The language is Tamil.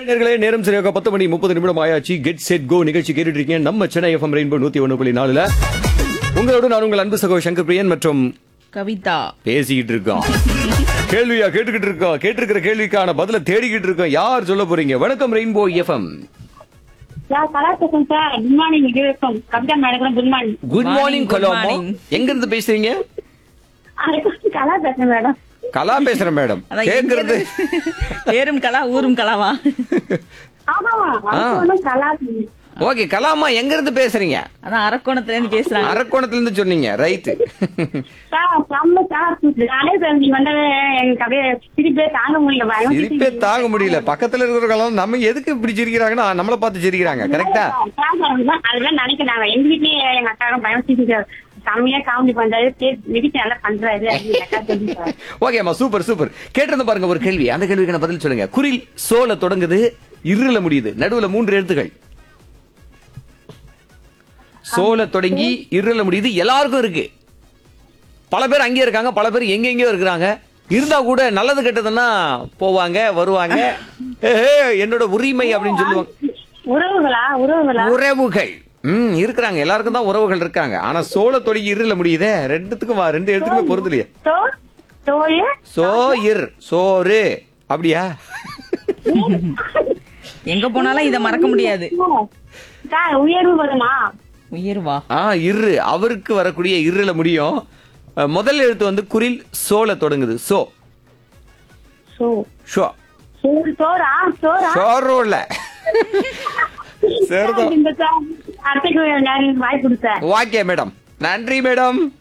நேர்களே நேரம் சரியாக பத்து மணி முப்பது நிமிடம் ஆயாச்சு கெட் செட் கோ நிகழ்ச்சி கேட்டுட்டு இருக்கீங்க நம்ம சென்னை எஃப்எம் ரெயின்போ நூத்தி ஒண்ணு புள்ளி நாலுல உங்களோட நான் உங்கள் அன்பு சகோ சங்கர் பிரியன் மற்றும் கவிதா பேசிக்கிட்டு இருக்கோம் கேள்வியா கேட்டுக்கிட்டு இருக்கோம் கேட்டிருக்கிற கேள்விக்கான பதில தேடிக்கிட்டு இருக்கோம் யார் சொல்ல போறீங்க வணக்கம் ரெயின்போ எஃப்எம் சார் கலா பேசுறேன் சார் குட் மார்னிங் இது இருக்கும் Kavitha madam good morning good Morning, morning good கலாமா morning. எங்க இருந்து பேசுறீங்க கலா பேசுறேன் மேடம் கலா பேசுறேன் மேடம் அதான் கேக்குறது எங்க- பேரும் கலா ஊரும் கலாவா ஆமாமா அது கலா ஓகே கலாமா எங்க இருந்து பேசுறீங்க அதான் அரக்கோணத்துல இருந்து பேசுறாங்க அரக்கோணத்துல இருந்து சொன்னீங்க ரைட்டு சார் செம்ம சார் நானே சார் நீங்க வந்தது எனக்கு அப்படியே சிரிப்பே தாங்க முடியல பயம் சிரிப்பே தாங்க முடியல பக்கத்துல இருக்கிறவங்க நம்ம எதுக்கு இப்படி சிரிக்கிறாங்கன்னா நம்மள பார்த்து சிரிக்கிறாங்க கரெக்டா அதுதான் நினைக்கிறாங்க எங்க வீட்லயே எங்க அக்காவும் பயம் சிரிச்சார் செம்மையா காமெடி பண்றாரு மிதிச்சு நல்லா பண்றாரு அப்படின்னு அக்கா சொல்லி சார் ஓகேம்மா சூப்பர் சூப்பர் கேட்டிருந்த பாருங்க ஒரு கேள்வி அந்த கேள்விக்கான பதில் சொல்லுங்க குரில் சோல தொடங்குது இருள முடியுது நடுவுல மூன்று எழுத்துக்கள் சோல தொடங்கி இருள முடியுது எல்லாருக்கும் இருக்கு பல பேர் அங்கே இருக்காங்க பல பேர் எங்க எங்கேயோ இருக்கிறாங்க இருந்தா கூட நல்லது கெட்டதுன்னா போவாங்க வருவாங்க ஏஹே, என்னோட உரிமை அப்படின்னு சொல்லுவாங்க உறவுகளா உறவுகளா உறவுகள் ம் இருக்கிறாங்க எல்லாருக்கும் தான் உறவுகள் இருக்காங்க ஆனா சோல தொடங்கி இருள முடியுதே ரெண்டுத்துக்கும் வா- ரெண்டு எழுத்துக்குமே பொருந்தலையே சோ சோழ சோயிர் சோறு அப்படியா எங்க போனாலும் இத மறக்க முடியாது சார் உயர்வு வருமா உயர்வா ஆ இரு அவருக்கு வரக்கூடிய இருள முடியும் அஹ், முதல் எழுத்து வந்து குரில் சோல தொடங்குது சோ சோ ஷோ சோறு சோறா சோறா ஷோரோல சரிதான் இந்த சார் அடுத்த நேரம் வாய்ப்பு கொடுத்தேன் ஓகே மேடம் நன்றி மேடம்